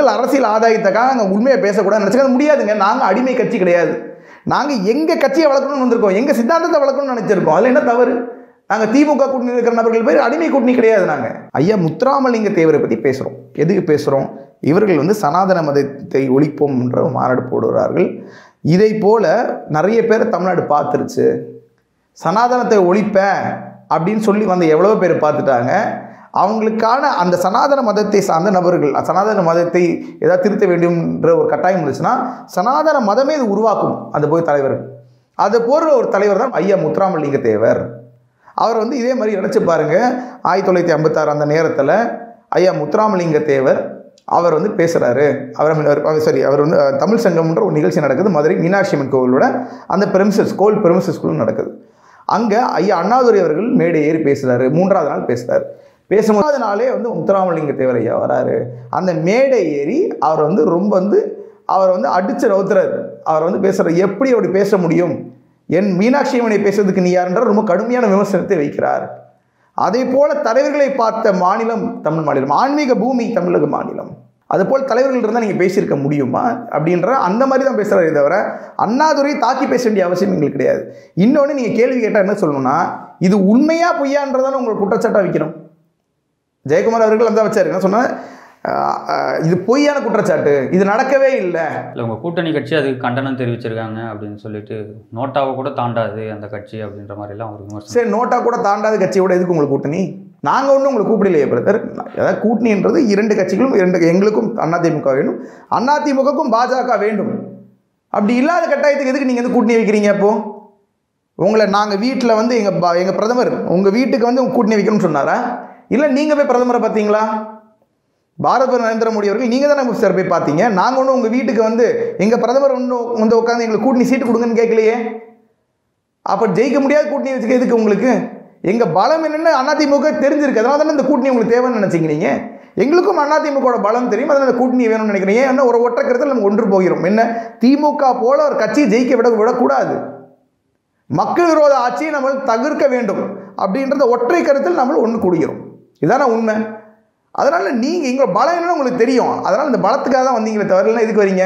எங்கள் அரசியல் ஆதாயத்துக்காக நாங்கள் உண்மையை பேசக்கூடாது நினச்சிக்க முடியாதுங்க நாங்கள் அடிமை கட்சி கிடையாது நாங்கள் எங்கள் கட்சியை வளர்க்கணும்னு வந்திருக்கோம் எங்கள் சித்தாந்தத்தை வளர்க்கணும்னு நினச்சிருக்கோம் அதில் என்ன தவறு நாங்கள் திமுக கூட்டணி இருக்கிற நபர்கள் பேர் அடிமை கூட்டணி கிடையாது நாங்கள் ஐயா முத்துராமலிங்க தேவரை பற்றி பேசுகிறோம் எதுக்கு பேசுகிறோம் இவர்கள் வந்து சனாதன மதத்தை ஒழிப்போம் என்ற ஒரு மாநாடு போடுகிறார்கள் இதை போல நிறைய பேர் தமிழ்நாடு பார்த்துருச்சு சனாதனத்தை ஒழிப்பேன் அப்படின்னு சொல்லி வந்த எவ்வளோ பேர் பார்த்துட்டாங்க அவங்களுக்கான அந்த சனாதன மதத்தை சார்ந்த நபர்கள் சனாதன மதத்தை ஏதாவது திருத்த வேண்டும்ன்ற ஒரு கட்டாயம் இருந்துச்சுன்னா சனாதன மதமே இது உருவாக்கும் அந்த போய் தலைவர்கள் அது போன்ற ஒரு தலைவர் தான் ஐயா முத்துராமலிங்க தேவர் அவர் வந்து இதே மாதிரி நினச்சி பாருங்க ஆயிரத்தி தொள்ளாயிரத்தி ஐம்பத்தாறு அந்த நேரத்தில் ஐயா முத்துராமலிங்க தேவர் அவர் வந்து பேசுகிறாரு அவர் சாரி அவர் வந்து அஹ், தமிழ் சங்கம்ன்ற ஒரு நிகழ்ச்சி நடக்குது மதுரை மீனாட்சி அம்மன் கோவிலோட அந்த பெருமிசஸ் கோவில் பெருமிசஸ்குள்ள நடக்குது அங்கே ஐயா அண்ணாதுரை அவர்கள் மேடை ஏறி பேசுகிறாரு மூன்றாவது நாள் பேசுகிறாரு பேசும்போது நாளே வந்து முத்துராமலிங்க தேவர் ஐயா வராரு அந்த மேடை ஏறி அவர் வந்து ரொம்ப வந்து அவர் வந்து அடிச்சு நவுத்துறாரு அவர் வந்து பேசுகிறார் எப்படி அப்படி பேச முடியும் என் மீனாட்சி அம்மனை பேசுறதுக்கு நீ யாருன்ற ரொம்ப கடுமையான விமர்சனத்தை வைக்கிறார் அதே போல தலைவர்களை பார்த்த மாநிலம் தமிழ் மாநிலம் ஆன்மீக பூமி தமிழக மாநிலம் அதுபோல் தலைவர்கள் இருந்தால் நீங்கள் பேசியிருக்க முடியுமா அப்படின்ற அந்த மாதிரி தான் பேசுகிறாரே தவிர அண்ணாதுரை தாக்கி பேச வேண்டிய அவசியம் எங்களுக்கு கிடையாது இன்னொன்று நீங்கள் கேள்வி கேட்டால் என்ன சொல்லணும்னா இது உண்மையா பொய்யான்றதான உங்களுக்கு குற்றச்சாட்டாக வைக்கணும் ஜெயக்குமார் அவர்கள் அந்த வச்சாரு என்ன சொன்னால் இது பொய்யான குற்றச்சாட்டு இது நடக்கவே இல்லை இல்லை உங்கள் கூட்டணி கட்சி அதுக்கு கண்டனம் தெரிவிச்சிருக்காங்க அப்படின்னு சொல்லிட்டு நோட்டாவை கூட தாண்டாது அந்த கட்சி அப்படின்ற மாதிரிலாம் ஒரு விமர்சனம் சரி நோட்டா கூட தாண்டாத கட்சியோட எதுக்கு உங்களுக்கு கூட்டணி நாங்கள் ஒன்றும் உங்களை கூப்பிடலையே பிரதர் அதாவது கூட்டணின்றது இரண்டு கட்சிகளும் இரண்டு எங்களுக்கும் அதிமுக வேண்டும் அதிமுகவுக்கும் பாஜக வேண்டும் அப்படி இல்லாத கட்டாயத்துக்கு எதுக்கு நீங்கள் வந்து கூட்டணி வைக்கிறீங்க அப்போ உங்களை நாங்கள் வீட்டில் வந்து எங்கள் எங்கள் பிரதமர் உங்கள் வீட்டுக்கு வந்து உங்க கூட்டணி வைக்கணும்னு சொன்னாரா இல்லை நீங்கள் போய் பிரதமரை பார்த்தீங்களா பாரத பிரதமர் நரேந்திர மோடி அவர்கள் நீங்கள் தானே சார் போய் பார்த்தீங்க நாங்கள் ஒன்றும் உங்கள் வீட்டுக்கு வந்து எங்கள் பிரதமர் ஒன்றும் வந்து உட்காந்து எங்களுக்கு கூட்டணி சீட்டு கொடுங்கன்னு கேட்கலையே அப்போ ஜெயிக்க முடியாத கூட்டணி வச்சுக்க எதுக்கு உங்களுக்கு எங்கள் பலம் என்னன்னு அதிமுக தெரிஞ்சிருக்கு அதனால தானே இந்த கூட்டணி உங்களுக்கு தேவைன்னு நினச்சிங்க நீங்கள் எங்களுக்கும் அதிமுகவோட பலம் தெரியும் அதனால இந்த கூட்டணி வேணும்னு நினைக்கிறீங்க ஏன்னா ஒரு ஒற்றை கருத்தில் நம்ம ஒன்று போகிறோம் என்ன திமுக போல ஒரு கட்சியை ஜெயிக்க விட விடக்கூடாது மக்கள் விரோத ஆட்சியை நம்ம தவிர்க்க வேண்டும் அப்படின்றத ஒற்றை கருத்தில் நம்ம ஒன்று கூடுகிறோம் இதான உண்மை அதனால் நீங்கள் எங்களோட பலம் என்னன்னு உங்களுக்கு தெரியும் அதனால் இந்த பலத்துக்காக தான் வந்தீங்களே தவிர இல்லைன்னா எதுக்கு வரீங்க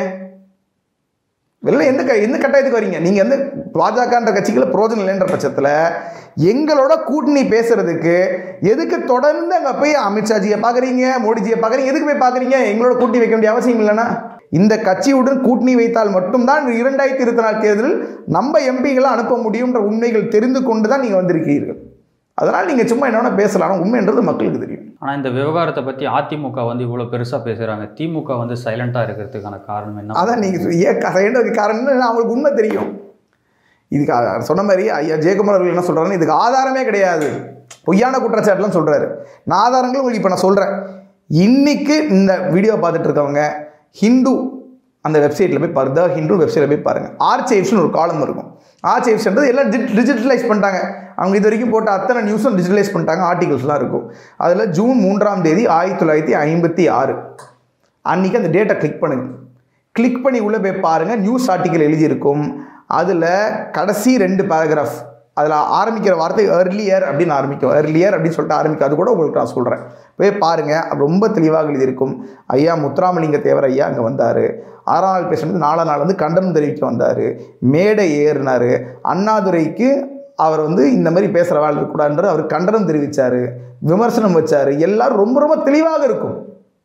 வெளில எந்த க எந்த கட்டாயத்துக்கு வரீங்க நீங்கள் வந்து பாஜகன்ற கட்சிகளை பிரோஜனம் இல்லைன்ற பட்சத்தில் எங்களோட கூட்டணி பேசுறதுக்கு எதுக்கு தொடர்ந்து அங்கே போய் அமித்ஷாஜியை பார்க்குறீங்க மோடிஜியை பார்க்குறீங்க எதுக்கு போய் பார்க்குறீங்க எங்களோட கூட்டணி வைக்க வேண்டிய அவசியம் இல்லைன்னா இந்த கட்சியுடன் கூட்டணி வைத்தால் மட்டும்தான் இரண்டாயிரத்தி இருபத்தி நாலு தேர்தலில் நம்ம எம்பிகளை அனுப்ப முடியுன்ற உண்மைகள் தெரிந்து கொண்டு தான் நீங்கள் வந்திருக்கிறீர்கள் அதனால் நீங்கள் சும்மா என்ன வேணால் பேசலாம் ஆனால் உண்மைன்றது மக்களுக்கு தெரியும் ஆனால் இந்த விவகாரத்தை பற்றி அதிமுக வந்து இவ்வளோ பெருசாக பேசுகிறாங்க திமுக வந்து சைலண்ட்டாக இருக்கிறதுக்கான காரணம் என்ன அதான் நீங்கள் ஏன் சைலண்டாக காரணம் என்ன? அவங்களுக்கு உண்மை தெரியும் இதுக்கு அ- சொன்ன மாதிரி ஐயா ஜெயக்குமார் அவர்கள் என்ன சொல்கிறாருன்னு இதுக்கு ஆதாரமே கிடையாது பொய்யான குற்றச்சாட்டுலாம் சொல்கிறாரு நான் ஆதாரங்கள் உங்களுக்கு இப்போ நான் சொல்கிறேன் இன்னைக்கு இந்த வீடியோ பார்த்துட்டு இருக்கவங்க ஹிந்து அந்த வெப்சைட்டில் போய் பாருங்க The ஹிந்து வெப்சைட்டில் போய் பாருங்கள் ஆர்ச்சைவ்ஸ்னு ஒரு காலம் இருக்கும் ஆர்ச்சைவ்ஸ்ன்றது எல்லாம் டிஜிட்டலைஸ் பண்ணிட்டாங்க அவங்க இது வரைக்கும் போட்ட அத்தனை நியூஸும் டிஜிட்டலைஸ் பண்ணிட்டாங்க ஆர்டிகல்ஸ்லாம் இருக்கும் அதில் ஜூன் மூன்றாம் தேதி ஆயிரத்தி தொள்ளாயிரத்தி ஐம்பத்தி ஆறு அன்றைக்கி அந்த டேட்டை கிளிக் பண்ணுங்க கிளிக் பண்ணி உள்ளே போய் பாருங்கள் நியூஸ் ஆர்டிக்கல் எழுதியிருக்கும் அதில் கடைசி ரெண்டு பேராகிராஃப் அதில் ஆரம்பிக்கிற வார்த்தை earlier அப்படின்னு ஆரம்பிக்கும் earlier அப்படின்னு சொல்லிட்டு ஆரம்பிக்கும் அது கூட உங்களுக்கு நான் சொல்கிறேன் போய் பாருங்கள் ரொம்ப தெளிவாக எழுதியிருக்கும் ஐயா முத்துராமலிங்க தேவர் ஐயா அங்கே வந்தார் ஆறாம் நாள் பேசுனது நாலாம் நாள் வந்து கண்டனம் தெரிவிக்க வந்தார் மேடை ஏறினார் அண்ணாதுரைக்கு அவர் வந்து இந்த மாதிரி பேசுகிற வாழ் இருக்கக்கூடாதுன்ற அவர் கண்டனம் தெரிவித்தார் விமர்சனம் வச்சார் எல்லாரும் ரொம்ப ரொம்ப தெளிவாக இருக்கும்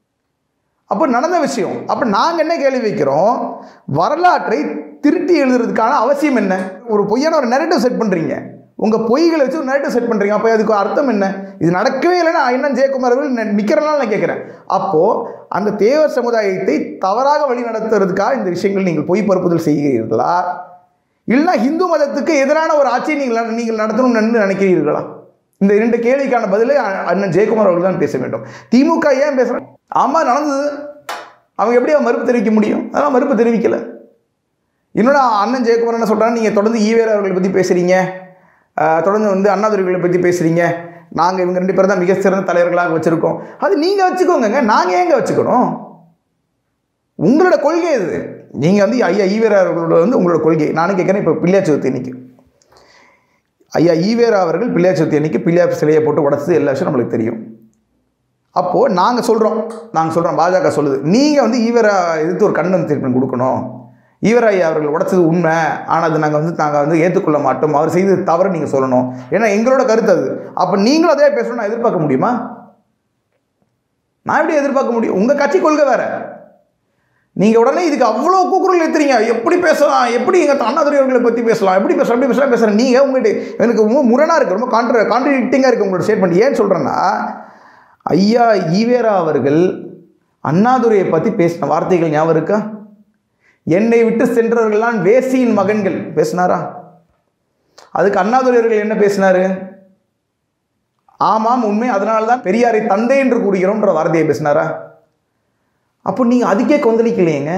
அப்போ நடந்த விஷயம் அப்போ நாங்கள் என்ன கேள்வி வைக்கிறோம் வரலாற்றை திருட்டி எழுதுறதுக்கான அவசியம் என்ன ஒரு பொய்யான ஒரு நெரட்டிவ் செட் பண்ணுறீங்க உங்கள் பொய்களை வச்சு ஒரு நெரட்டிவ் செட் பண்ணுறீங்க அப்போ அதுக்கு அர்த்தம் என்ன இது நடக்கவே இல்லைன்னா அண்ணன் ஜெயக்குமார் அவர்கள் நிற்கிறனால நான் கேட்குறேன் அப்போது அந்த தேவர் சமுதாயத்தை தவறாக வழி நடத்துறதுக்காக இந்த விஷயங்கள் நீங்கள் பொய் பரப்புதல் செய்கிறீர்களா இல்லைனா இந்து மதத்துக்கு எதிரான ஒரு ஆட்சியை நீங்கள் நீங்கள் நடத்தணும்னு நினைக்கிறீர்களா இந்த இரண்டு கேள்விக்கான பதிலை அ- அண்ணன் ஜெயக்குமார் அவர்கள் தான் பேச வேண்டும் திமுக ஏன் பேசுகிறாங்க ஆமாம் நடந்தது அவங்க எப்படி அவன் மறுப்பு தெரிவிக்க முடியும் அதெல்லாம் மறுப்பு தெரிவிக்கல இன்னொன்று அண்ணன் ஜெயக்குமார் என்ன சொல்கிறாங்க நீங்கள் தொடர்ந்து ஈவேரா அவர்களை பற்றி பேசுகிறீங்க அஹ், தொடர்ந்து வந்து அண்ணாதுரைகளை பற்றி பேசுகிறீங்க நாங்கள் இவங்க ரெண்டு பேரும் தான் மிக சிறந்த தலைவர்களாக வச்சுருக்கோம் அது நீங்கள் வச்சுக்கோங்க நாங்கள் ஏங்க வச்சுக்கணும் உங்களோட கொள்கை இது நீங்கள் வந்து ஐயா ஈவேரா அவர்களோட வந்து உங்களோட கொள்கை நானும் கேட்குறேன் இப்போ பிள்ளையார் சதுர்த்தி இன்னைக்கு ஐயா ஈவேரா அவர்கள் பிள்ளையார் சதுர்த்தி அன்னைக்கு பிள்ளையார் சிலையை போட்டு உடச்சது எல்லா விஷயம் நம்மளுக்கு தெரியும் அப்போது நாங்கள் சொல்கிறோம் நாங்கள் சொல்கிறோம் பாஜக சொல்லுது நீங்கள் வந்து ஈவரா எதிர்த்து ஒரு கண்டனம் தீர்ப்பு கொடுக்கணும் ஈவராய் அவர்கள் உடைச்சது உண்மை ஆனால் அது நாங்கள் வந்து நாங்கள் வந்து ஏற்றுக்கொள்ள மாட்டோம் அவர் செய்தது தவறு நீங்கள் சொல்லணும் ஏன்னா எங்களோட கருத்து அது அப்போ நீங்களும் அதே பேசணும் நான் எதிர்பார்க்க முடியுமா நான் எப்படி எதிர்பார்க்க முடியும் உங்கள் கட்சி கொள்கை வேற நீங்கள் உடனே இதுக்கு அவ்வளோ கூக்குரல் ஏற்றுறீங்க எப்படி பேசலாம் எப்படி எங்கள் அண்ணாதுரை அவர்களை பற்றி பேசலாம் எப்படி பேசலாம் எப்படி பேசலாம் பேசுகிறேன் நீங்கள் உங்கள்கிட்ட எனக்கு ரொம்ப முரணாக இருக்குது ரொம்ப கான்ட்ர கான்ட்ரடிக்டிங்காக இருக்குது உங்களோட ஸ்டேட்மெண்ட் ஏன் சொல்கிறேன்னா ஐயா ஈவேரா அவர்கள் அண்ணாதுரையை பற்றி பேசின வார்த்தைகள் ஞாபகம் இருக்கா என்னை விட்டு சென்றவர்கள்லாம் வேசியின் மகன்கள் பேசினாரா அதுக்கு அண்ணாதுரை அவர்கள் என்ன பேசினாரு ஆமாம் உண்மை அதனால தான் பெரியாரை தந்தை என்று கூறுகிறோம்ன்ற வார்த்தையை பேசினாரா அப்போ நீங்கள் அதுக்கே கொந்தளிக்கலையேங்க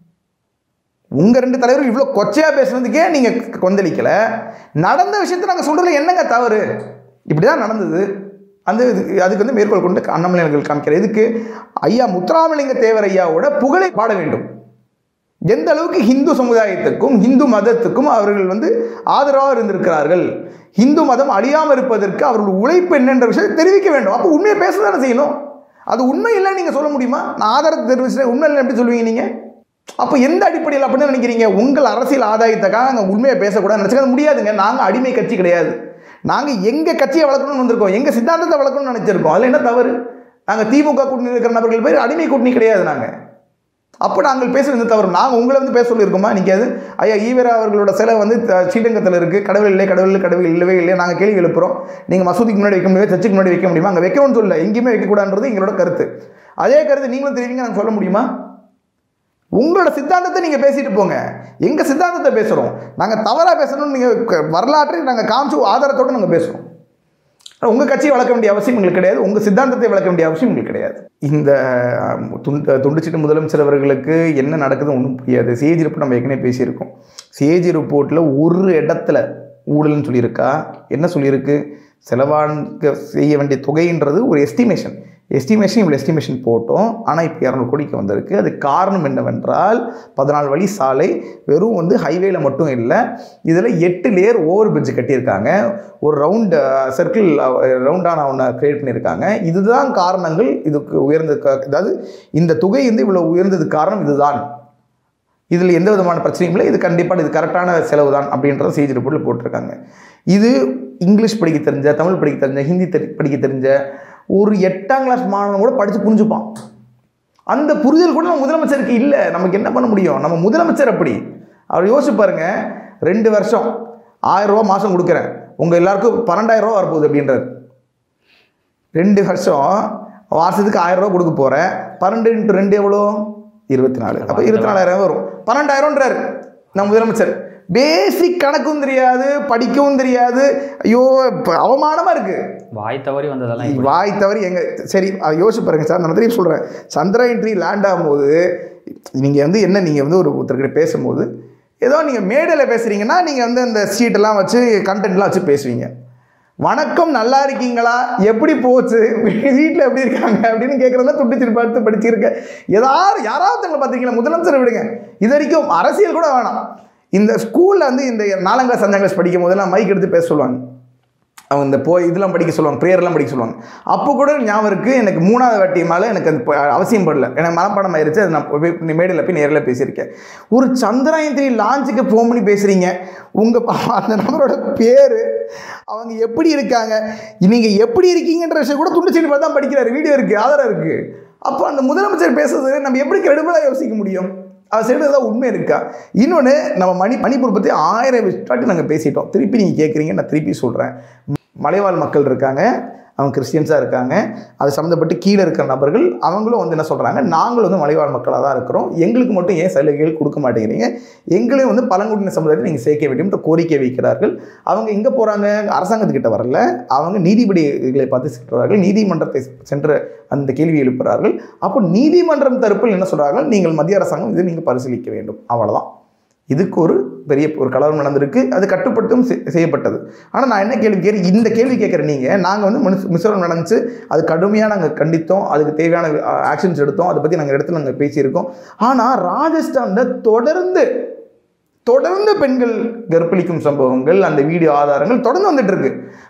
உங்கள் ரெண்டு தலைவரும் இவ்வளோ கொச்சையாக பேசுனதுக்கே நீங்கள் கொந்தளிக்கலை நடந்த விஷயத்தை நாங்கள் சொல்கிறதுல என்னங்க தவறு இப்படி தான் நடந்தது அந்த இது அதுக்கு வந்து மேற்கோள் கொண்டு அண்ணாமலை அவர்கள் காமிக்கிற இதுக்கு ஐயா முத்துராமலிங்க தேவர் ஐயாவோட புகழை பாட வேண்டும் எந்த அளவுக்கு ஹிந்து சமுதாயத்துக்கும் ஹிந்து மதத்துக்கும் அவர்கள் வந்து ஆதரவாக இருந்திருக்கிறார்கள் ஹிந்து மதம் அழியாமல் இருப்பதற்கு அவர்கள் உழைப்பு என்னென்ற விஷயத்தை தெரிவிக்க வேண்டும் அப்போ உண்மையை பேச தானே செய்யணும் அது உண்மை இல்லைன்னு நீங்கள் சொல்ல முடியுமா நான் ஆதாரத்தை தெரிவிச்சுட்டேன் உண்மை இல்லை எப்படி சொல்லுவீங்க நீங்கள் அப்போ எந்த அடிப்படையில் அப்படின்னு நினைக்கிறீங்க உங்கள் அரசியல் ஆதாயத்துக்காக நாங்கள் உண்மையை பேசக்கூடாது நினச்சிக்க முடியாதுங்க நாங்கள் அடிமை கட்சி கிடையாது நாங்கள் எங்கள் கட்சியை வளர்க்கணும்னு வந்திருக்கோம் எங்கள் சித்தாந்தத்தை வளர்க்கணும்னு நினச்சிருக்கோம் அதில் என்ன தவறு நாங்கள் திமுக கூட்டணி இருக்கிற நபர்கள் பேர் அடிமை கூட்டணி கிடையாது நாங்கள் அப்போ நாங்கள் பேசுறது தவறு நாங்கள் உங்களை வந்து பேச சொல்லியிருக்கோமா நிற்காது ஐயா ஈவரா அவர்களோட சிலை வந்து த- ஸ்ரீரங்கத்தில் இருக்குது கடவுள் இல்லை கடவுள் இல்லை கடவுள் இல்லவே இல்லை நாங்கள் கேள்வி எழுப்புறோம் நீங்கள் மசூதிக்கு முன்னாடி வைக்க முடியாது சர்ச்சுக்கு முன்னாடி வைக்க முடியுமா அங்கே வைக்கணும்னு சொல்லல எங்கேயுமே வைக்கக்கூடாதுன்றது எங்களோட கருத்து அதே கருத்து நீங்களும் தெரிவிங்க நாங்கள் சொல்ல முடியுமா உங்களோட சித்தாந்தத்தை நீங்கள் பேசிட்டு போங்க எங்கள் சித்தாந்தத்தை பேசுகிறோம் நாங்கள் தவறாக பேசணும்னு நீங்கள் வரலாற்றை நாங்கள் காமிச்சு ஆதாரத்தோடு நாங்கள் பேசுகிறோம் உங்கள் கட்சியை வளர்க்க வேண்டிய அவசியம் எங்களுக்கு கிடையாது உங்கள் சித்தாந்தத்தை வளர்க்க வேண்டிய அவசியம் எங்களுக்கு கிடையாது இந்த அஹ், துண்டு துண்டுச்சிட்டு முதலமைச்சர் அவர்களுக்கு என்ன நடக்குது ஒன்றும் புரியாது சிஏஜி ரிப்போர்ட் நம்ம ஏற்கனவே பேசியிருக்கோம் சிஏஜி ரிப்போர்ட்டில் ஒரு இடத்துல ஊழல்னு சொல்லியிருக்கா என்ன சொல்லியிருக்கு செலவாங்க செய்ய வேண்டிய தொகைன்றது ஒரு எஸ்டிமேஷன் எஸ்டிமேஷன் இவ்வளோ எஸ்டிமேஷன் போட்டோம் ஆனால் இப்போ இரநூறு கோடிக்கு வந்திருக்கு அது காரணம் என்னவென்றால் பதினாலு வழி சாலை வெறும் வந்து ஹைவேல மட்டும் இல்லை இதில் எட்டு லேயர் ஓவர் பிரிட்ஜ் கட்டியிருக்காங்க ஒரு ரவுண்ட் சர்க்கிள் ரவுண்டான ஒன்று கிரியேட் பண்ணியிருக்காங்க இதுதான் காரணங்கள் இதுக்கு உயர்ந்த அதாவது இந்த தொகை வந்து இவ்வளோ உயர்ந்ததுக்கு காரணம் இதுதான் இதில் எந்த விதமான பிரச்சனையும் இல்லை இது கண்டிப்பாக இது கரெக்டான செலவு தான் அப்படின்றத செய்தி ரிப்போர்ட்டில் போட்டிருக்காங்க இது இங்கிலீஷ் படிக்க தெரிஞ்ச தமிழ் படிக்க தெரிஞ்ச ஹிந்தி தெரி படிக்க தெரிஞ்ச ஒரு எட்டாம் கிளாஸ் மாணவன் கூட படித்து புரிஞ்சுப்பான் அந்த புரிதல் கூட நம்ம முதலமைச்சருக்கு இல்லை நமக்கு என்ன பண்ண முடியும் நம்ம முதலமைச்சர் அப்படி அவர் யோசிச்சு பாருங்க ரெண்டு வருஷம் ஆயிரம் ரூபா மாதம் கொடுக்குறேன் உங்கள் எல்லாருக்கும் பன்னெண்டாயிரம் ரூபா வரப்போகுது அப்படின்றார் ரெண்டு வருஷம் வருஷத்துக்கு ஆயிரம் ரூபா கொடுக்க போகிறேன் பன்னெண்டு இன்ட்டு ரெண்டு எவ்வளோ இருபத்தி நாலு அப்போ இருபத்தி நாலாயிரம் வரும் பன்னெண்டாயிரம்ன்றாரு நம்ம முதலமைச்சர் பேசிக் கணக்கும் தெரியாது படிக்கவும் தெரியாது ஐயோ இப்போ அவமானமாக இருக்குது வாய் தவறி வந்ததெல்லாம் இப்படி. வாய் தவறி எங்க சரி அதை யோசிச்சு பாருங்க சார் நான் திரும்பி சொல்கிறேன் சந்திரயான் த்ரீ லேண்ட் ஆகும்போது நீங்கள் வந்து என்ன நீங்கள் வந்து ஒரு ஒருத்தர்கிட்ட பேசும்போது ஏதோ நீங்கள் மேடையில் பேசுகிறீங்கன்னா நீங்கள் வந்து அந்த சீட்டெல்லாம் வச்சு கண்டென்ட்லாம் வச்சு பேசுவீங்க வணக்கம் நல்லா இருக்கீங்களா எப்படி போச்சு வீட்டில் எப்படி இருக்காங்க அப்படின்னு கேட்குறதெல்லாம் துண்டிச்சு பார்த்து படிச்சிருக்க ஏதாவது யாராவது தங்களை பார்த்துருக்கீங்களா முதலமைச்சரை விடுங்க இது வரைக்கும் அரசியல் கூட வேணாம் இந்த ஸ்கூலில் வந்து இந்த நாலாம் கிளாஸ் அஞ்சாம் கிளாஸ் படிக்கும் போதெல்லாம் மைக் எடுத்து பேச சொல்லுவாங்க அவங்க இந்த போய் இதெல்லாம் படிக்க சொல்லுவாங்க ப்ரேயர்லாம் படிக்க சொல்லுவாங்க அப்போ கூட ஞாபகம் இருக்குது எனக்கு மூணாவது வாட்டி மேலே எனக்கு அது ப- அவசியம் படல எனக்கு மனப்பாடம் ஆயிருச்சு அது நான் போய் மேடையில் போய் நேரில் பேசியிருக்கேன் ஒரு சந்திராயன் த்ரீ லான்ச்சுக்கு ஃபோன் பண்ணி பேசுகிறீங்க உங்கள் அந்த நபரோட பேர் அவங்க எப்படி இருக்காங்க நீங்கள் எப்படி இருக்கீங்கன்ற விஷயம் கூட துண்டு சீட்டு பார்த்து தான் படிக்கிறாரு வீடியோ இருக்குது ஆதாரம் இருக்குது அப்போ அந்த முதலமைச்சர் பேசுறது நம்ம எப்படி கிரெடிபிளாக யோசிக்க முடியும் அது செய்கிறது தான் உண்மை இருக்கா இன்னொன்று நம்ம மணி மணிப்பூர் பற்றி ஆயிரம் வாட்டி நாங்கள் பேசிட்டோம் திருப்பி நீங்கள் கேட்குறீங்க நான் திருப்பி சொல்கிறேன் மலைவாழ் மக்கள் இருக்காங்க அவங்க கிறிஸ்டியன்ஸாக இருக்காங்க அது சம்மந்தப்பட்டு கீழே இருக்கிற நபர்கள் அவங்களும் வந்து என்ன சொல்கிறாங்க நாங்களும் வந்து மலைவாழ் மக்களாக தான் இருக்கிறோம் எங்களுக்கு மட்டும் ஏன் சலுகைகள் கொடுக்க மாட்டேங்கிறீங்க எங்களையும் வந்து பழங்குடியின சமுதாயத்தை நீங்கள் சேர்க்க வேண்டும் கோரிக்கை வைக்கிறார்கள் அவங்க எங்கே போகிறாங்க அரசாங்கத்துக்கிட்ட வரல அவங்க நீதிபதிகளை பார்த்து சென்றார்கள் நீதிமன்றத்தை சென்று அந்த கேள்வி எழுப்புகிறார்கள் அப்போ நீதிமன்றம் தரப்பில் என்ன சொல்கிறார்கள் நீங்கள் மத்திய அரசாங்கம் இதை நீங்கள் பரிசீலிக்க வேண்டும் அவ்வளவுதான் இதுக்கு ஒரு பெரிய ஒரு கலவரம் நடந்திருக்கு அது கட்டுப்பட்டும் செ- செய்யப்பட்டது ஆனால் நான் என்ன கேள்வி கேட்கு இந்த கேள்வி கேட்குற நீங்கள் நாங்கள் வந்து மிஸ் மிஸ்வரம் நடந்துச்சு அது கடுமையாக நாங்கள் கண்டித்தோம் அதுக்கு தேவையான ஆக்ஷன்ஸ் எடுத்தோம் அதை பற்றி நாங்கள் இடத்துல நாங்கள் பேசியிருக்கோம் ஆனால் ராஜஸ்தானில் தொடர்ந்து தொடர்ந்து பெண்கள் கற்பழிக்கும் சம்பவங்கள் அந்த வீடியோ ஆதாரங்கள் தொடர்ந்து வந்துட்டு இருக்கு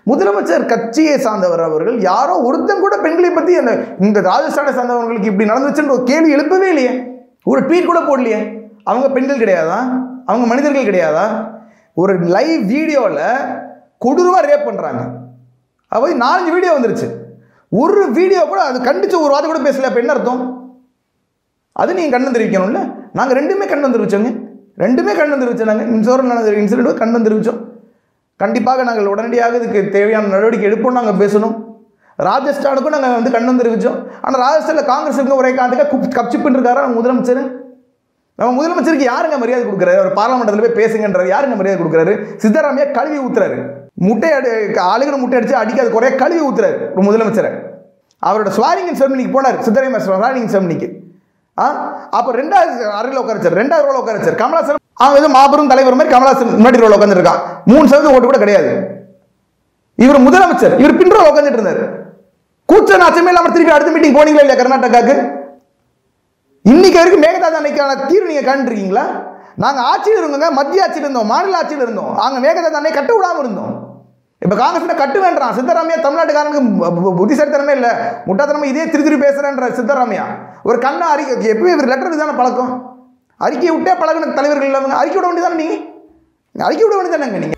முதலமைச்சர் கட்சியை சார்ந்தவர் அவர்கள் யாரோ ஒருத்தன் கூட பெண்களை பற்றி அந்த இந்த ராஜஸ்தானை சார்ந்தவர்களுக்கு இப்படி நடந்துச்சுன்ற ஒரு கேள்வி எழுப்பவே இல்லையே ஒரு ட்வீட் கூட போடலையே அவங்க பெண்கள் கிடையாதா அவங்க மனிதர்கள் கிடையாதா ஒரு லைவ் வீடியோவில் கொடூரமாக ரேப் பண்ணுறாங்க அப்போ நாலஞ்சு வீடியோ வந்துருச்சு ஒரு வீடியோ கூட அது கண்டிச்சு ஒரு வார்த்தை கூட பேசல அப்போ என்ன அர்த்தம் அது நீங்கள் கண்ணம் தெரிவிக்கணும்ல நாங்கள் ரெண்டுமே கண்ணம் தெரிவிச்சோங்க ரெண்டுமே கண்ணம் தெரிவிச்சோம் நாங்கள் இன்சூரன் நடந்த இன்சிடென்ட் கண்ணம் தெரிவித்தோம் கண்டிப்பாக நாங்கள் உடனடியாக இதுக்கு தேவையான நடவடிக்கை எடுப்போம் நாங்கள் பேசணும் ராஜஸ்தானுக்கும் நாங்கள் வந்து கண்ணம் தெரிவித்தோம் ஆனால் ராஜஸ்தானில் காங்கிரஸ் இருக்க ஒரே காலத்துக்கு கப்சிப்புன்னு இருக்காரா நம்ம முதலமைச்சர் நம்ம முதலமைச்சருக்கு யாருங்க மரியாதை கொடுக்குறாரு அவர் பார்லமெண்ட்டில் போய் பேசுங்கன்றாரு யாருங்க மரியாதை கொடுக்குறாரு சித்தராமையா கழுவி ஊத்துறாரு முட்டை அடி ஆளுகிற முட்டை அடிச்சு அடிக்காத குறைய கழுவி ஊத்துறாரு ஒரு முதலமைச்சரை அவரோட ஸ்வாரிங் செரமனிக்கு போனார் சித்தராமையா ஸ்வாரிங் செரமனிக்கு ஆ அப்போ ரெண்டாவது அறையில் உட்காரச்சார் ரெண்டாவது ரோல உட்காரச்சார் கமலாசன் அவன் ஏதோ மாபெரும் தலைவர் மாதிரி கமலாசன் முன்னாடி ரோல உட்காந்துருக்கான் மூணு சதவீதம் ஓட்டு கூட கிடையாது இவர் முதலமைச்சர் இவர் பின் ரோல உட்காந்துட்டு இருந்தார் கூச்ச நாச்சமே இல்லாமல் திருப்பி அடுத்த மீட்டிங் போனீங்களா இல்லையா கர்நாடகாக்கு இன்னைக்கு வரைக்கும் மேகதாது அணைக்கான தீர்வு நீங்க கண்டிருக்கீங்களா நாங்க ஆட்சியில் இருந்தோங்க மத்திய ஆட்சியில் இருந்தோம் மாநில ஆட்சியில் இருந்தோம் நாங்க மேகதாது அணை கட்ட விடாம இருந்தோம் இப்ப காங்கிரஸ் கட்டு வேண்டாம் சித்தராமையா தமிழ்நாட்டுக்காரனுக்கு பு- பு- புத்திசாலித்தனமே இல்ல முட்டாத்தனமா இதே திரு திரு பேசுறேன்ற சித்தராமையா ஒரு கண்ணை அறிக்கை எப்பயும் இவர் லெட்டருக்கு தானே பழக்கம் அறிக்கை விட்டே பழகின தலைவர்கள் இல்லாம அறிக்கை விட வேண்டியதானே நீங்க அறிக்கை விட வேண்டியதானேங்க நீங்க